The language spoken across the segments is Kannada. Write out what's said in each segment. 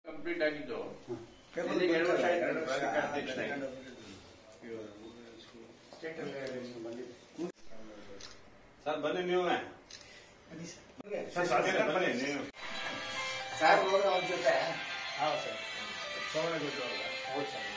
ಕಂಪ್ಲೀಟ್ ಆಗಿದ್ದು ಇಲ್ಲಿಗೆ ಎರಡು ವರ್ಷ ಆಯ್ತು ಪ್ರಾಧಿಕಾರ ಅಧ್ಯಕ್ಷನಾಗಿ. ಸರ್ ಬನ್ನಿ ನೀವು ಸರ್ ಸಾಧ್ಯ ಬನ್ನಿ ನೀವು ಸರ್ ಹೋದ್ರೆ ಅವ್ರ ಜೊತೆ ಹೌದು ಸರ್ ಸೋಮನಗುಡ್ಡ ಹೌದು ಸರ್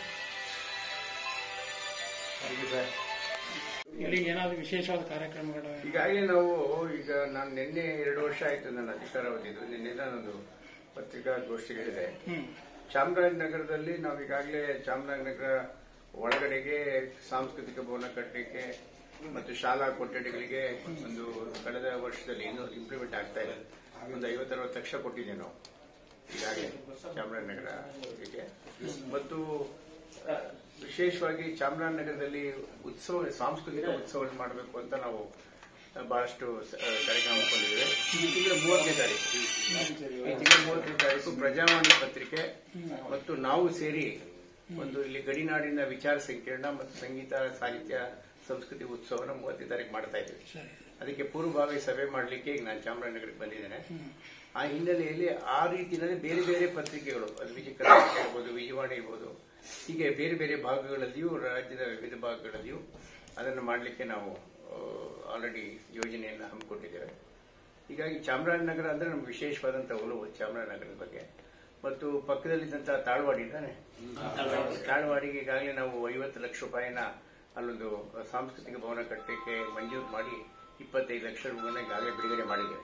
ಇಲ್ಲಿಗೆ ಏನಾದ್ರು ವಿಶೇಷವಾದ ಕಾರ್ಯಕ್ರಮಗಳು ಈಗಾಗಲೇ ನಾವು ಈಗ ನಾನು ನಿನ್ನೆ ಎರಡು ವರ್ಷ ಆಯ್ತು ನನ್ನ ಅಧಿಕಾರ ಹೊಂದಿದ್ದು ನಿನ್ನೆ ನಾನೊಂದು ಪತ್ರಿಕಾಗೋಷ್ಠಿಗಳಿದೆ ಹ್ಮ್ ಚಾಮರಾಜನಗರದಲ್ಲಿ ನಾವು ಈಗಾಗಲೇ ಚಾಮರಾಜನಗರ ಒಳಗಡೆಗೆ ಸಾಂಸ್ಕೃತಿಕ ಭವನ ಕಟ್ಟಲಿಕ್ಕೆ ಮತ್ತು ಶಾಲಾ ಕೊಠಡಿಗಳಿಗೆ ಒಂದು ಕಳೆದ ವರ್ಷದಲ್ಲಿ ಇನ್ನೂ ಇಂಪ್ಲಿಮೆಂಟ್ ಆಗ್ತಾ ಇದೆ ಒಂದು ಐವತ್ತರವತ್ತು ಲಕ್ಷ ಕೊಟ್ಟಿದ್ದೇವೆ ನಾವು ಈಗಾಗಲೇ ಚಾಮರಾಜನಗರ ಇದಕ್ಕೆ ಮತ್ತು ಆ, ವಿಶೇಷವಾಗಿ ಚಾಮರಾಜನಗರದಲ್ಲಿ ಉತ್ಸವ ಸಾಂಸ್ಕೃತಿಕ ಉತ್ಸವ ಮಾಡಬೇಕು ಅಂತ ನಾವು ಆ, ಬಹಳಷ್ಟು ಸ- ಆ, ಕಾರ್ಯಕ್ರಮ ಹಮ್ಮಿಕೊಂಡಿದ್ದೇವೆ ಈ ತಿಂಗಳ ಮೂವತ್ತನೇ ತಾರೀಕು ಈ ತಿಂಗಳ ಮೂವತ್ತನೇ ತಾರೀಕು ಪ್ರಜಾವಾಣಿ ಪತ್ರಿಕೆ ಮತ್ತು ನಾವು ಸೇರಿ ಒಂದು ಇಲ್ಲಿ ಗಡಿನಾಡಿನ ವಿಚಾರ ಸಂಕಿರಣ ಮತ್ತು ಸಂಗೀತ ಸಾಹಿತ್ಯ ಸಂಸ್ಕೃತಿ ಉತ್ಸವನ ಮೂವತ್ತನೇ ತಾರೀಕು ಮಾಡ್ತಾ ಇದ್ದೀವಿ ಸರಿ ಅದಕ್ಕೆ ಪೂರ್ವಭಾವಿ ಸಭೆ ಮಾಡಲಿಕ್ಕೆ ಈಗ ನಾನು ಚಾಮರಾಜನಗರಕ್ಕೆ ಬಂದಿದ್ದೇನೆ ಆ ಹಿನ್ನೆಲೆಯಲ್ಲಿ ಆ ರೀತಿಯಲ್ಲಿ ಬೇರೆ ಬೇರೆ ಪತ್ರಿಕೆಗಳು ಅದು ವಿಜಯ ಕರ್ನಾಟಕ ಇರ್ಬೋದು ವಿಜಯವಾಣಿ ಇರ್ಬೋದು ಹೀಗೆ ಬೇರೆ ಬೇರೆ ಭಾಗಗಳಲ್ಲಿಯೂ ರಾಜ್ಯದ ವಿವಿಧ ಭಾಗಗಳಲ್ಲಿಯೂ ಅದನ್ನು ಮಾಡಲಿಕ್ಕೆ ನಾವು ಆಲ್ರೆಡಿ ಯೋಜನೆಯನ್ನು ಹಮ್ಮಿಕೊಂಡಿದ್ದೇವೆ ಹೀಗಾಗಿ ಚಾಮರಾಜನಗರ ಅಂದ್ರೆ ನಮ್ಗೆ ವಿಶೇಷವಾದಂತಹ ಒಲವು ಚಾಮರಾಜನಗರದ ಬಗ್ಗೆ ಮತ್ತು ಪಕ್ಕದಲ್ಲಿದ್ದಂತಹ ತಾಳ್ವಾಡಿ ತಾನೆ ತಾಳ್ವಾಡಿಗೆ ಈಗಾಗಲೇ ನಾವು ಐವತ್ತು ಲಕ್ಷ ರೂಪಾಯಿನ ಅಲ್ಲೊಂದು ಸಾಂಸ್ಕೃತಿಕ ಭವನ ಕಟ್ಟಲಿಕ್ಕೆ ಮಂಜೂರು ಮಾಡಿ ಇಪ್ಪತ್ತೈದು ಲಕ್ಷ ರೂಪಾಯಿನ ಈಗಾಗಲೇ ಬಿಡುಗಡೆ ಮಾಡಿದ್ದೇವೆ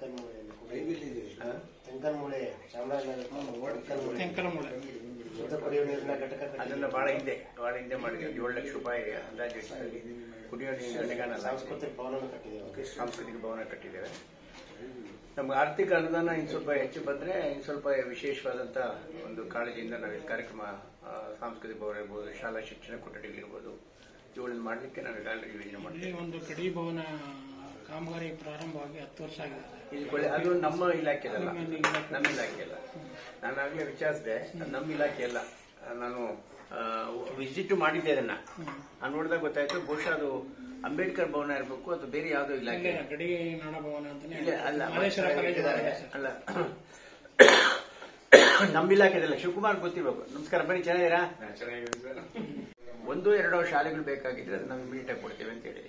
ಹಾ? ತೆಂಕನಮೂಳೆ ಚಾಮರಾಜನಗರ ತೆಂಕಲಮೂಳೆ ಶುದ್ಧ ಕುಡಿಯುವ ನೀರಿನ ಘಟಕ ಅದನ್ನ ಬಹಳ ಹಿಂದೆ ಬಹಳ ಹಿಂದೆ ಮಾಡಿದ್ದೇವೆ ಏಳು ಲಕ್ಷ ರೂಪಾಯಿ ಅಂದಾಜು ವೆಚ್ಚದಲ್ಲಿ ಕುಡಿಯೋ ನೀರಿನ ಘಟಕನ ಸಾಂಸ್ಕೃತಿಕ ಭವನ ಕಟ್ಟಿದ್ದೇವೆ ಸಾಂಸ್ಕೃತಿಕ ಭವನ ಕಟ್ಟಿದ್ದೇವೆ ನಮ್ಗೆ ಆರ್ಥಿಕ ಅನುದಾನ ಇನ್ನು ಸ್ವಲ್ಪ ಹೆಚ್ಚು ಬಂದ್ರೆ ಇನ್ನು ಸ್ವಲ್ಪ ವಿಶೇಷವಾದಂತ ಒಂದು ಕಾಳಜಿಯಿಂದ ನಾವು ಈ ಕಾರ್ಯಕ್ರಮ ಆ, ಸಾಂಸ್ಕೃತಿಕ ಭವನ ಇರ್ಬೋದು ಶಾಲಾ ಶಿಕ್ಷಣ ಕೊಠಡಿಗಳಿರ್ಬೋದು ಇವುಗಳನ್ನು ಮಾಡಲಿಕ್ಕೆ ನಾವು ಈಗಾಗಲೇ ಯೋಜನೆ ಇಲ್ಲಿ ಮಾಡಿದ್ದೇವೆ ಒಂದು ಕಡಿ ಭವನ ಕಾಮಗಾರಿ ಪ್ರಾರಂಭವಾಗಿ ಹತ್ತು ವರ್ಷ ಆಗಿದೆ ಇದು ಒಳ್ಳೆ- ಅದು ನಮ್ಮ ಇಲಾಖೆದಲ್ಲ ನಮ್ಮ ಇಲಾಖೆ ಅಲ್ಲ ನಾನು ಆಗ್ಲೇ ವಿಚಾರಿಸಿದೆ ಅದು ನಮ್ಮ ಇಲಾಖೆ ಅಲ್ಲ ನಾನು ವಿಸಿಟ್ ಮಾಡಿದ್ದೆ ಅದನ್ನ ನಾನು ನೋಡಿದಾಗ ಗೊತ್ತಾಯ್ತು ಬಹುಶಃ ಅದು ಅಂಬೇಡ್ಕರ್ ಭವನ ಇರಬೇಕು ಅಥವಾ ಬೇರೆ ಯಾವುದೋ ಇಲಾಖೆ ಇಲ್ಲೇ ಗಡಿ ನಾಡ ಭವನ ಅಂತಾನೆ ಇಲ್ಲ ಅಲ್ಲ ಮಹೇಶ್ವರ ಕಾಲೇಜ್ ಇಟ್ಟಿದ್ದಾರೆ. ಅಲ್ಲ ನಮ್ಮ ಇಲಾಖೆದಲ್ಲ ಶಿವಕುಮಾರ್ ಗೊತ್ತಿರ್ಬೇಕು ನಮಸ್ಕಾರ ಬನ್ನಿ ಚೆನ್ನಾಗಿರಾ ಒಂದು ಎರಡೋ ಶಾಲೆಗಳು ಬೇಕಾಗಿದ್ರೆ ಅದು ನಾವು ಇಮಿಡಿಯೇಟ್ ಆಗಿ ಕೊಡ್ತೇವೆ ಅಂತ ಹೇಳಿದೆ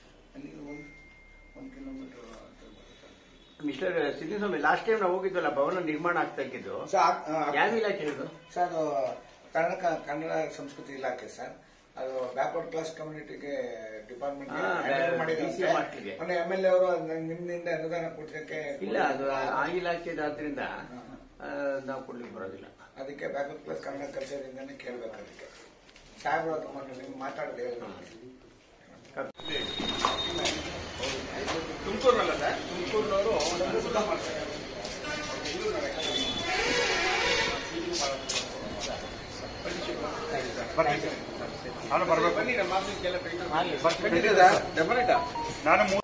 ಮಿಸ್ಟರ್ ಸಿದ್ದಸ್ವಾಮಿ ಲಾಸ್ಟ್ ಟೈಮ್ ನಾವು ಹೋಗಿದ್ವಲ್ಲ ಭವನ ನಿರ್ಮಾಣ ಆಗ್ತಾ ಇದ್ದು ಯಾವ ಇಲಾಖೆ ಇದು ಸರ್ ಅದು ಕನ್ನಡ ಕನ್ನಡ ಸಂಸ್ಕೃತಿ ಇಲಾಖೆ ಸರ್ ಅದು ಬ್ಯಾಕ್ವರ್ಡ್ ಕ್ಲಾಸ್ ಕಮ್ಯುನಿಟಿಗೆ ಡಿಪಾರ್ಟ್ಮೆಂಟ್ ಹಾ, BCA ಮಾಡ್ಲಿಕ್ಕೆ. ಮೊನ್ನೆ ಎಂ ಎಲ್ ಎ ಅವರು ನಿಮ್ಮಿಂದ ಅನುದಾನ ಕೊಡ್ಲಿಕ್ಕೆ ಇಲ್ಲ ಅದು ಆ ಇಲಾಖೆದಾದ್ರಿಂದ ಆ, ನಾವು ಕೊಡ್ಲಿಕ್ಕೆ ಬರೋದಿಲ್ಲ ಅದಕ್ಕೆ ಬ್ಯಾಕ್ವರ್ಡ್ ಕ್ಲಾಸ್ ಕನ್ನಡ ಕಲ್ಚರಿಂದಾನೇ ಕೇಳ್ಬೇಕು ಅದಕ್ಕೆ ಸಾಹೇಬ್ರು ಹತ್ರ ಮೊನ್ನೆ ನಿಮ್ಗೆ ಮಾತಾಡಿದೆ ತುಮಕೂರಿನಲ್ಲ ಸರ್ ತುಮಕೂರಿನವರು ಸುಧಾ ಮಾಡ್ತಾರೆ ನಾನು ಬರ್ಬೇಕು ಬನ್ನಿ ನಮ್ಮ ಆಫೀಸ್ಗೆಲ್ಲ ಕೈಗೊಂಡು ಡೆಫಿನೆಟ್ ನಾನು ಮೂ-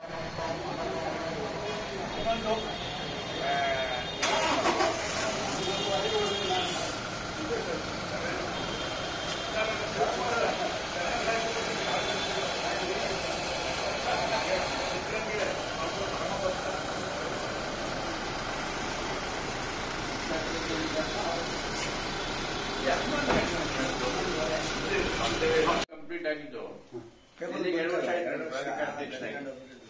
ಕಂಪ್ಲೀಟ್ ಆಗಿದ್ದು ಇಲ್ಲಿಗೆ ಎರಡು ವರ್ಷ ಆಯ್ತು ಪ್ರಾಧಿಕಾರ ಅಧ್ಯಕ್ಷನಾಗಿ.